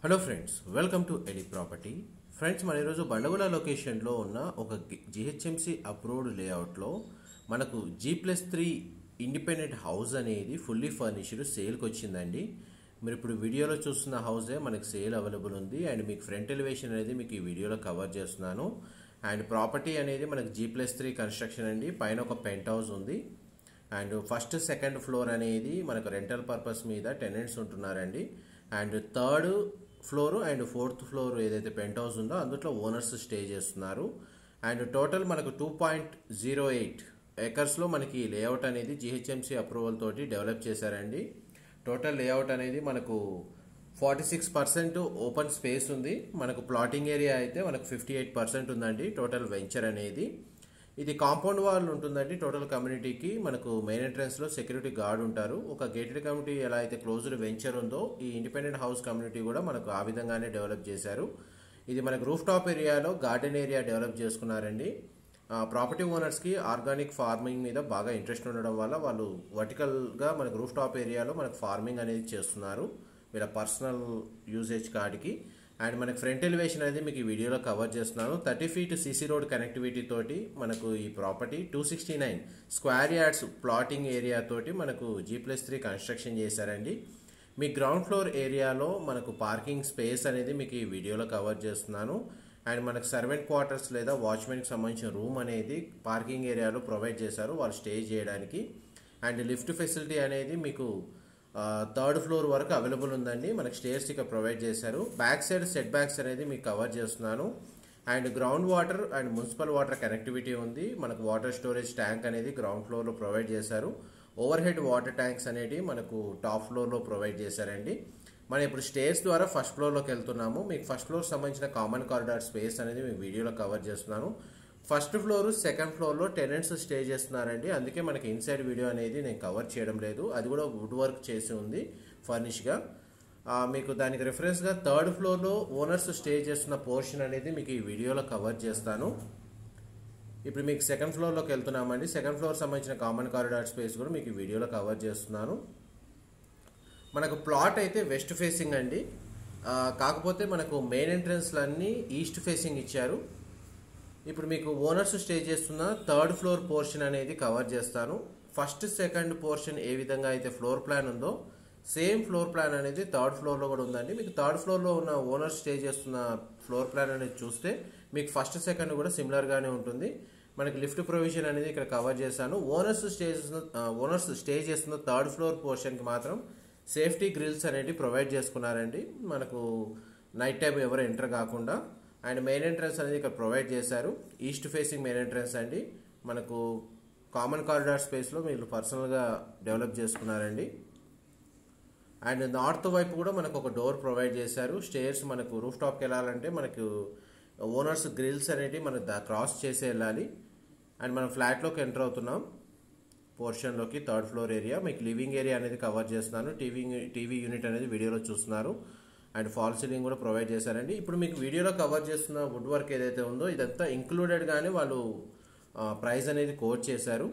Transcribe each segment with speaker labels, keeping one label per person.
Speaker 1: hello friends welcome to AD property friends మన ఈరోజు బండగుల లొకేషన్లో ఉన్న ఒక జిహెచ్ఎంసి అప్రూవ్డ్ లేఅవుట్లో మనకు G plus three independent house అనేది ఫుల్లీ ఫర్నిష్డ్ సేల్కి వచ్చిందండి మీరు ఇప్పుడు వీడియోలో చూస్తున్న హౌసే మనకు సేల్ అవైలబుల్ ఉంది అండ్ మీకు ఫ్రంట్ ఎలివేషన్ అనేది మీకు ఈ వీడియోలో కవర్ చేస్తున్నాను అండ్ ప్రాపర్టీ అనేది మనకు జీ ప్లస్ త్రీ కన్స్ట్రక్షన్ అండి పైన ఒక పెంట్ హౌస్ ఉంది అండ్ ఫస్ట్ సెకండ్ ఫ్లోర్ అనేది మనకు రెంటల్ పర్పస్ మీద టెనెంట్స్ ఉంటున్నారండి and third floor and fourth floor ఏదైతే పెంట్ హౌస్ ఉందో అందులో ఓనర్స్ స్టే చేస్తున్నారు అండ్ టోటల్ మనకు టూ పాయింట్ జీరో ఎయిట్ ఎకర్స్లో మనకి లేఅవుట్ అనేది జిహెచ్ఎంసీ అప్రూవల్ తోటి డెవలప్ చేశారండి టోటల్ లేఅవుట్ అనేది మనకు forty six percent open space ఉంది మనకు ప్లాటింగ్ ఏరియా అయితే మనకు ఫిఫ్టీ ఎయిట్ పర్సెంట్ ఉందండి టోటల్ వెంచర్ అనేది ఇది కాంపౌండ్ వాల్ ఉంటుందండి టోటల్ కమ్యూనిటీకి మనకు మెయిన్ ఎంట్రన్స్ లో సెక్యూరిటీ గార్డ్ ఉంటారు ఒక గేటెడ్ కమ్యూనిటీ ఎలా అయితే క్లోజ్డ్ వెంచర్ ఉందో ఈ ఇండిపెండెంట్ హౌస్ కమ్యూనిటీ కూడా మనకు ఆ విధంగానే డెవలప్ చేశారు ఇది మనకు రూఫ్ టాప్ ఏరియాలో గార్డెన్ ఏరియా డెవలప్ చేసుకున్నారండి ప్రాపర్టీ ఓనర్స్కి ఆర్గానిక్ ఫార్మింగ్ మీద బాగా ఇంట్రెస్ట్ ఉండడం వల్ల వాళ్ళు వర్టికల్గా మనకు రూఫ్ టాప్ ఏరియాలో మనకు ఫార్మింగ్ అనేది చేస్తున్నారు వీళ్ళ పర్సనల్ యూజేజ్ కార్డ్కి అండ్ మనకి ఫ్రంట్ ఎలివేషన్ అనేది మీకు ఈ వీడియోలో కవర్ చేస్తున్నాను thirty feet CC road connectivity తోటి మనకు ఈ property two sixty nine square yards plotting area తోటి మనకు జీ ప్లస్ త్రీ కన్స్ట్రక్షన్ చేశారండి మీ గ్రౌండ్ ఫ్లోర్ ఏరియాలో మనకు పార్కింగ్ స్పేస్ అనేది మీకు ఈ వీడియోలో కవర్ చేస్తున్నాను అండ్ మనకు సర్వెంట్ క్వార్టర్స్ లేదా వాచ్మెన్కి సంబంధించిన రూమ్ అనేది పార్కింగ్ ఏరియాలో ప్రొవైడ్ చేశారు వాళ్ళు స్టే చేయడానికి అండ్ లిఫ్ట్ ఫెసిలిటీ అనేది మీకు థర్డ్ ఫ్లోర్ వరకు అవైలబుల్ ఉందండి మనకి స్టేర్స్ ఇక్కడ ప్రొవైడ్ చేశారు బ్యాక్ సైడ్ సెట్ బ్యాక్స్ అనేది మీకు కవర్ చేస్తున్నాను and ground water and municipal water connectivity ఉంది మనకు వాటర్ స్టోరేజ్ ట్యాంక్ అనేది గ్రౌండ్ ఫ్లోర్లో ప్రొవైడ్ చేశారు ఓవర్ హెడ్ వాటర్ ట్యాంక్స్ అనేవి మనకు టాప్ ఫ్లోర్లో ప్రొవైడ్ చేశారండి మనం ఇప్పుడు స్టేర్స్ ద్వారా ఫస్ట్ ఫ్లోర్లోకి వెళ్తున్నాము మీకు ఫస్ట్ ఫ్లోర్ సంబంధించిన కామన్ కారిడార్ స్పేస్ అనేది మీ వీడియోలో కవర్ చేస్తున్నాను ఫస్ట్ ఫ్లోర్ సెకండ్ ఫ్లోర్లో టెనెంట్స్ స్టే చేస్తున్నారండి అందుకే మనకి ఇన్సైడ్ వీడియో అనేది నేను కవర్ చేయడం లేదు అది కూడా వుడ్ వర్క్ చేసి ఉంది ఫర్నిష్గా మీకు దానికి రిఫరెన్స్గా థర్డ్ ఫ్లోర్లో ఓనర్స్ స్టే చేస్తున్న పోర్షన్ అనేది మీకు ఈ వీడియోలో కవర్ చేస్తాను ఇప్పుడు మీకు సెకండ్ ఫ్లోర్లోకి వెళ్తున్నామండి సెకండ్ ఫ్లోర్ సంబంధించిన కామన్ కారిడార్ స్పేస్ కూడా మీకు ఈ వీడియోలో కవర్ చేస్తున్నాను మనకు ప్లాట్ అయితే వెస్ట్ ఫేసింగ్ అండి కాకపోతే మనకు మెయిన్ ఎంట్రన్స్లన్నీ ఈస్ట్ ఫేసింగ్ ఇచ్చారు ఇప్పుడు మీకు ఓనర్స్ స్టే చేస్తున్న థర్డ్ ఫ్లోర్ పోర్షన్ అనేది కవర్ చేస్తాను ఫస్ట్ సెకండ్ పోర్షన్ ఏ విధంగా అయితే ఫ్లోర్ ప్లాన్ ఉందో సేమ్ ఫ్లోర్ ప్లాన్ అనేది థర్డ్ ఫ్లోర్లో కూడా ఉందండి మీకు థర్డ్ ఫ్లోర్లో ఉన్న ఓనర్స్ స్టే చేస్తున్న ఫ్లోర్ ప్లాన్ అనేది చూస్తే మీకు ఫస్ట్ సెకండ్ కూడా సిమిలర్గానే ఉంటుంది మనకి లిఫ్ట్ ప్రొవిజన్ అనేది ఇక్కడ కవర్ చేశాను ఓనర్స్ స్టే చేస్తున్న ఓనర్స్ స్టే చేస్తున్న థర్డ్ ఫ్లోర్ పోర్షన్కి మాత్రం సేఫ్టీ గ్రిల్స్ అనేవి ప్రొవైడ్ చేసుకున్నారండి మనకు నైట్ టైం ఎవరు ఎంటర్ కాకుండా అండ్ మెయిన్ ఎంట్రన్స్ అనేది ఇక్కడ ప్రొవైడ్ చేశారు ఈస్ట్ ఫేసింగ్ మెయిన్ ఎంట్రన్స్ అండి మనకు కామన్ కారిడార్ స్పేస్లో మీరు పర్సనల్గా డెవలప్ చేసుకున్నారండి అండ్ నార్త్ వైపు కూడా మనకు ఒక డోర్ ప్రొవైడ్ చేశారు స్టేర్స్ మనకు రూఫ్ టాప్కి వెళ్ళాలంటే మనకు ఓనర్స్ గ్రిల్స్ అనేవి మనకు క్రాస్ చేసి వెళ్ళాలి అండ్ మనం ఫ్లాట్లోకి ఎంటర్ అవుతున్నాం పోర్షన్లోకి థర్డ్ ఫ్లోర్ ఏరియా మీకు లివింగ్ ఏరియా అనేది కవర్ చేస్తున్నాను టీవీ టీవీ యూనిట్ అనేది వీడియోలో చూస్తున్నారు అండ్ ఫాల్ సీలింగ్ కూడా ప్రొవైడ్ చేశారండి ఇప్పుడు మీకు వీడియోలో కవర్ చేస్తున్న వుడ్ వర్క్ ఏదైతే ఉందో ఇదంతా ఇంక్లూడెడ్గానే వాళ్ళు ప్రైస్ అనేది కోట్ చేశారు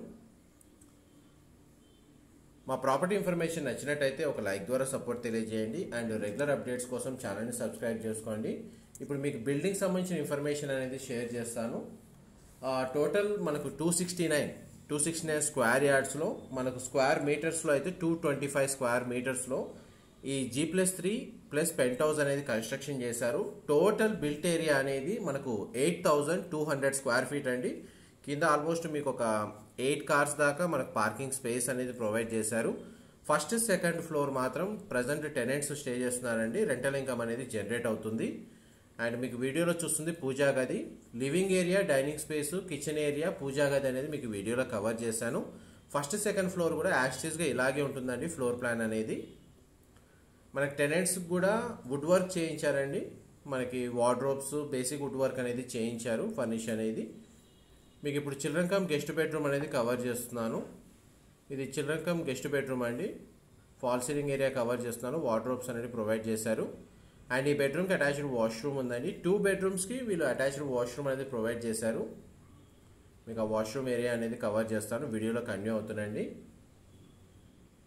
Speaker 1: మా ప్రాపర్టీ ఇన్ఫర్మేషన్ నచ్చినట్టయితే ఒక లైక్ ద్వారా సపోర్ట్ తెలియజేయండి అండ్ రెగ్యులర్ అప్డేట్స్ కోసం ఛానల్ని సబ్స్క్రైబ్ చేసుకోండి ఇప్పుడు మీకు బిల్డింగ్ సంబంధించిన ఇన్ఫర్మేషన్ అనేది షేర్ చేస్తాను టోటల్ మనకు two sixty nine two sixty nine square యార్డ్స్లో మనకు స్క్వేర్ మీటర్స్లో అయితే టూ ట్వంటీ ఫైవ్ స్క్వేర్ మీటర్స్లో ఈ G plus three plus pent house అనేది కన్స్ట్రక్షన్ చేశారు టోటల్ బిల్ట్ ఏరియా అనేది మనకు eight thousand two hundred square feet అండి కింద ఆల్మోస్ట్ మీకు ఒక ఎయిట్ కార్స్ దాకా మనకు పార్కింగ్ స్పేస్ అనేది ప్రొవైడ్ చేశారు ఫస్ట్ సెకండ్ ఫ్లోర్ మాత్రం ప్రజెంట్ టెనెంట్స్ స్టే చేస్తున్నారండి రెంటల్ ఇన్కమ్ అనేది జనరేట్ అవుతుంది అండ్ మీకు వీడియోలో చూస్తుంది పూజా గది living area dining space kitchen area puja గది అనేది మీకు వీడియోలో కవర్ చేశాను ఫస్ట్ సెకండ్ ఫ్లోర్ కూడా యాక్సిస్గా ఇలాగే ఉంటుందండి ఫ్లోర్ ప్లాన్ అనేది మనకి టెనెంట్స్ కూడా వుడ్ వర్క్ చేయించారండి మనకి వార్డ్రోబ్స్ బేసిక్ వుడ్ వర్క్ అనేది చేయించారు ఫర్నిష్ అనేది మీకు ఇప్పుడు చిల్డ్రన్ కమ్ గెస్ట్ బెడ్రూమ్ అనేది కవర్ చేస్తున్నాను ఇది చిల్డ్రన్ కమ్ గెస్ట్ బెడ్రూమ్ అండి ఫాల్ సీలింగ్ ఏరియా కవర్ చేస్తున్నాను వార్డ్రోబ్స్ అనేది ప్రొవైడ్ చేశారు అండ్ ఈ బెడ్రూమ్కి అటాచ్డ్ వాష్రూమ్ ఉందండి టూ బెడ్రూమ్స్కి వీళ్ళు అటాచ్డ్ వాష్రూమ్ అనేది ప్రొవైడ్ చేశారు మీకు ఆ వాష్రూమ్ ఏరియా అనేది కవర్ చేస్తాను వీడియోలో కంటిన్యూ అవుతుందండి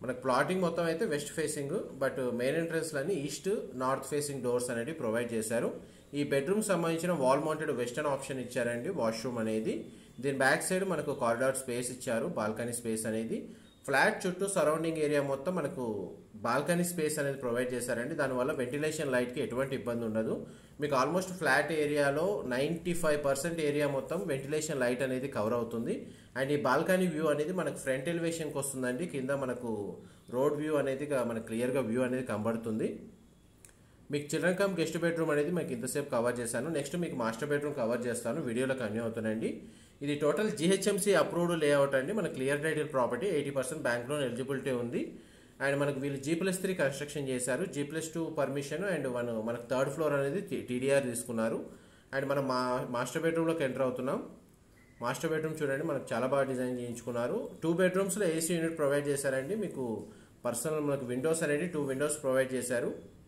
Speaker 1: మనకు ప్లాటింగ్ మొత్తం అయితే వెస్ట్ ఫేసింగ్ బట్ మెయిన్ ఎంట్రన్స్లన్నీ ఈస్ట్ నార్త్ ఫేసింగ్ డోర్స్ అనేవి ప్రొవైడ్ చేశారు ఈ బెడ్రూమ్ సంబంధించిన వాల్ మౌంటెడ్ వెస్టర్న్ ఆప్షన్ ఇచ్చారండి వాష్రూమ్ అనేది దీని బ్యాక్ సైడ్ మనకు కారిడార్ స్పేస్ ఇచ్చారు బాల్కనీ స్పేస్ అనేది ఫ్లాట్ చుట్టూ సరౌండింగ్ ఏరియా మొత్తం మనకు బాల్కనీ స్పేస్ అనేది ప్రొవైడ్ చేశారండి దానివల్ల వెంటిలేషన్ లైట్కి ఎటువంటి ఇబ్బంది ఉండదు మీకు ఆల్మోస్ట్ ఫ్లాట్ ఏరియాలో నైంటీ ఫైవ్ పర్సెంట్ ఏరియా మొత్తం వెంటిలేషన్ లైట్ అనేది కవర్ అవుతుంది అండ్ ఈ బాల్కనీ వ్యూ అనేది మనకు ఫ్రంట్ ఎలివేషన్కి వస్తుందండి కింద మనకు రోడ్ వ్యూ అనేది గా- మనకు క్లియర్గా వ్యూ అనేది కనబడుతుంది మీకు చిల్డ్రన్ కమ్ గెస్ట్ బెడ్రూమ్ అనేది మీకు ఇంతసేపు కవర్ చేశాను నెక్స్ట్ మీకు మాస్టర్ బెడ్రూమ్ కవర్ చేస్తాను వీడియోలో కన్యూ అవుతానండి ఇది టోటల్ జిహెచ్ఎంసీ అప్రూవ్డ్ లేఅవుట్ అండి మన clear title property eighty percent bank loan eligibility ఉంది అండ్ మనకు వీళ్ళు జీ ప్లస్ త్రీ కన్స్ట్రక్షన్ చేశారు G plus two permission and మన మనకు థర్డ్ ఫ్లోర్ అనేది టీడీఆర్ తీసుకున్నారు అండ్ మనం మా మాస్టర్ బెడ్రూమ్లోకి ఎంటర్ అవుతున్నాం మాస్టర్ బెడ్రూమ్ చూడండి మనకు చాలా బాగా డిజైన్ చేయించుకున్నారు టూ బెడ్రూమ్స్లో ఏసీ యూనిట్ ప్రొవైడ్ చేశారండి మీకు పర్సనల్ మనకు విండోస్ అనేది టూ విండోస్ ప్రొవైడ్ చేశారు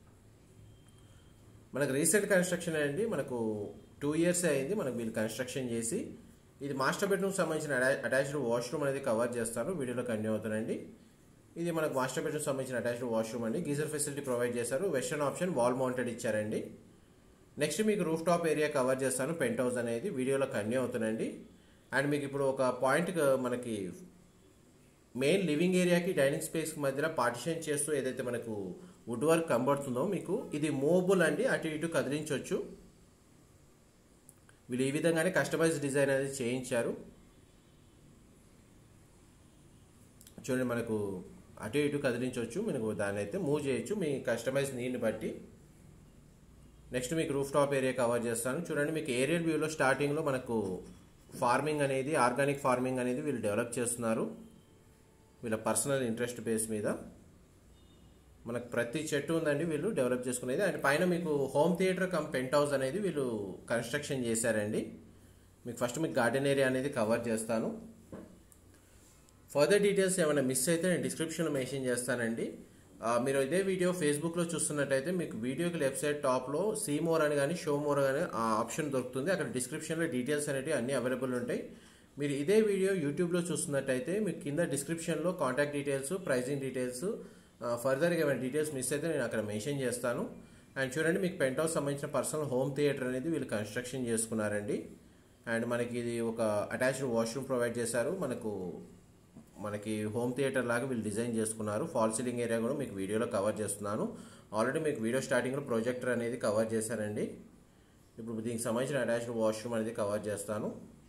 Speaker 1: మనకు రీసెంట్ కన్స్ట్రక్షన్ అండి మనకు టూ ఇయర్స్ అయింది మనకు వీళ్ళు కన్స్ట్రక్షన్ చేసి ఇది మాస్టర్ బెడ్రూమ్ సంబంధించిన అటాచ్డ్ వాష్రూమ్ అనేది కవర్ చేస్తాను వీడియోలో కన్యూ అవుతానండి ఇది మనకు మాస్టర్ బెడ్రూమ్ సంబంధించిన అటాచ్డ్ వాష్రూమ్ అండి గీజర్ ఫెసిలిటీ ప్రొవైడ్ చేశారు వెస్టర్న్ ఆప్షన్ వాల్ మౌంటెడ్ ఇచ్చారండి నెక్స్ట్ మీకు రూఫ్ టాప్ ఏరియా కవర్ చేస్తాను పెంట్ హౌస్ అనేది వీడియోలో కన్యూ అవుతానండి అండ్ మీకు ఇప్పుడు ఒక పాయింట్ మనకి మెయిన్ లివింగ్ ఏరియాకి డైనింగ్ స్పేస్ మధ్యలో పార్టిషన్ చేస్తూ ఏదైతే మనకు వుడ్ వర్క్ కనబడుతుందో మీకు ఇది మూవబుల్ అండి అటు ఇటు కదిలించవచ్చు వీళ్ళు ఈ విధంగానే కస్టమైజ్ డిజైన్ అనేది చేయించారు చూడండి మనకు అటు ఇటు కదిలించవచ్చు మనకు దాన్ని అయితే మూవ్ చేయొచ్చు మీ కస్టమైజ్ నీడ్ని బట్టి నెక్స్ట్ మీకు రూఫ్ టాప్ ఏరియా కవర్ చేస్తాను చూడండి మీకు ఏరియల్ వ్యూలో స్టార్టింగ్లో మనకు ఫార్మింగ్ అనేది ఆర్గానిక్ ఫార్మింగ్ అనేది వీళ్ళు డెవలప్ చేస్తున్నారు వీళ్ళ పర్సనల్ ఇంట్రెస్ట్ బేస్ మీద మనకు ప్రతి చెట్టు ఉందండి వీళ్ళు డెవలప్ చేసుకునేది అండ్ పైన మీకు home theater cum pent house అనేది వీళ్ళు కన్స్ట్రక్షన్ చేశారండి మీకు ఫస్ట్ మీకు గార్డెన్ ఏరియా అనేది కవర్ చేస్తాను ఫర్దర్ డీటెయిల్స్ ఏమైనా మిస్ అయితే నేను డిస్క్రిప్షన్లో మెన్షన్ చేస్తానండి ఆ, మీరు ఇదే వీడియో ఫేస్బుక్లో చూస్తున్నట్టయితే మీకు వీడియోకి లెఫ్ట్ సైడ్ టాప్లో సీ మోర్ అని కానీ షో మోర్ అని ఆ ఆప్షన్ దొరుకుతుంది అక్కడ డిస్క్రిప్షన్లో డీటెయిల్స్ అనేవి అన్నీ అవైలబుల్ ఉంటాయి మీరు ఇదే వీడియో యూట్యూబ్లో చూస్తున్నట్టయితే మీకు కింద డిస్క్రిప్షన్లో కాంటాక్ట్ డీటెయిల్స్ ప్రైజింగ్ డీటెయిల్స్ ఫర్దర్గా ఏమైనా డీటెయిల్స్ మిస్ అయితే నేను అక్కడ మెన్షన్ చేస్తాను అండ్ చూడండి మీకు పెంట్ హౌస్ సంబంధించిన పర్సనల్ హోమ్ థియేటర్ అనేది వీళ్ళు కన్స్ట్రక్షన్ చేసుకున్నారండి అండ్ మనకి ఇది ఒక అటాచ్డ్ వాష్రూమ్ ప్రొవైడ్ చేశారు మనకు మనకి హోమ్ థియేటర్ లాగా వీళ్ళు డిజైన్ చేసుకున్నారు ఫాల్ సీలింగ్ ఏరియా కూడా మీకు వీడియోలో కవర్ చేస్తున్నాను ఆల్రెడీ మీకు వీడియో స్టార్టింగ్లో ప్రొజెక్టర్ అనేది కవర్ చేశానండి ఇప్పుడు దీనికి సంబంధించిన అటాచ్డ్ వాష్రూమ్ అనేది కవర్ చేస్తాను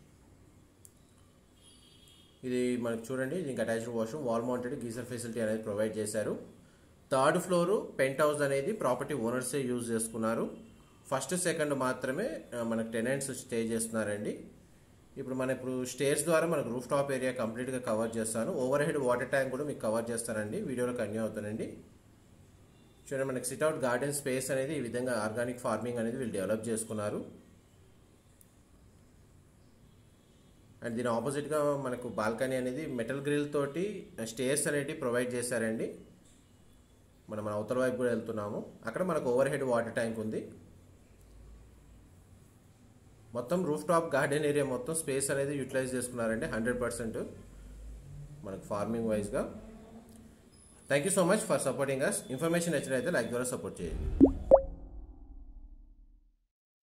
Speaker 1: ఇది మనకు చూడండి దీనికి attached washroom wall mounted geyser facility అనేది ప్రొవైడ్ చేశారు థర్డ్ ఫ్లోర్ పెంట్ హౌస్ అనేది ప్రాపర్టీ ఓనర్సే యూజ్ చేసుకున్నారు ఫస్ట్ సెకండ్ మాత్రమే ఆ, మనకు టెనెంట్స్ స్టే చేస్తున్నారండి ఇప్పుడు మన ఇప్పుడు స్టేర్స్ ద్వారా మనకు రూఫ్ టాప్ ఏరియా కంప్లీట్గా కవర్ చేస్తాను ఓవర్ హెడ్ వాటర్ ట్యాంక్ కూడా మీకు కవర్ చేస్తానండి వీడియోలో కన్యూ అవుతానండి చూడండి మనకి సిట్అవుట్ గార్డెన్ స్పేస్ అనేది ఈ విధంగా ఆర్గానిక్ ఫార్మింగ్ అనేది వీళ్ళు డెవలప్ చేసుకున్నారు అండ్ దీని ఆపోజిట్గా మనకు బాల్కనీ అనేది మెటల్ గ్రిల్ తోటి స్టేర్స్ అనేటివి ప్రొవైడ్ చేశారండి మనం మన అవతల వైపు కూడా వెళ్తున్నాము అక్కడ మనకు ఓవర్ హెడ్ వాటర్ ట్యాంక్ ఉంది మొత్తం రూఫ్ టాప్ గార్డెన్ ఏరియా మొత్తం స్పేస్ అనేది యూటిలైజ్ చేసుకున్నారండి హండ్రెడ్ పర్సెంట్ మనకు ఫార్మింగ్ వైజ్గా thank you so much for supporting us information నచ్చినైతే లైక్ ద్వారా సపోర్ట్ చేయండి